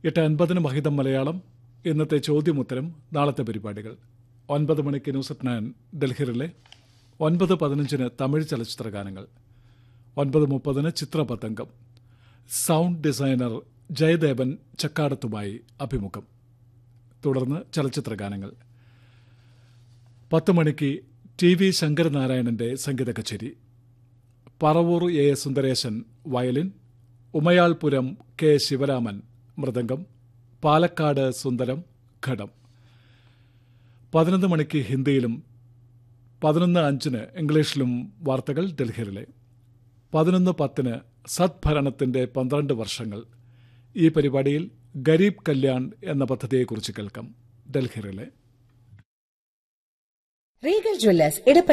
എട്ട് അൻപതിന് മഹിതം മലയാളം ഇന്നത്തെ ചോദ്യമുത്തരം നാളത്തെ പരിപാടികൾ ഒൻപത് മണിക്ക് ന്യൂസ് അറ്റ് നയൻ ഡൽഹിയിലെ ഒൻപത് പതിനഞ്ചിന് തമിഴ് ചലച്ചിത്ര ഗാനങ്ങൾ ഒൻപത് മുപ്പതിന് ചിത്രപതംഗം സൗണ്ട് ഡിസൈനർ ജയദേവൻ ചക്കാടത്തുമായി അഭിമുഖം തുടർന്ന് ചലച്ചിത്ര ഗാനങ്ങൾ പത്ത് മണിക്ക് ടി വി ശങ്കരനാരായണന്റെ സംഗീത കച്ചേരി Paravur A S Sundaresan violin Umayalpuram K Sivaraman mridangam Palakkad Sundaram ghatam പതിനൊന്ന് മണിക്ക് ഹിന്ദിയിലും പതിനൊന്ന് അഞ്ചിന് ഇംഗ്ലീഷിലും വാർത്തകൾ ഡൽഹിയിലെ പതിനൊന്ന് പത്തിന് സദ്ഭരണത്തിന്റെ പന്ത്രണ്ട് വർഷങ്ങൾ ഈ പരിപാടിയിൽ ഗരീബ് കല്യാൺ എന്ന പദ്ധതിയെക്കുറിച്ച് കേൾക്കാം ഡൽഹിയിലെ റീഗൽ ജ്വല്ലേഴ്സ് ഇടപ്പ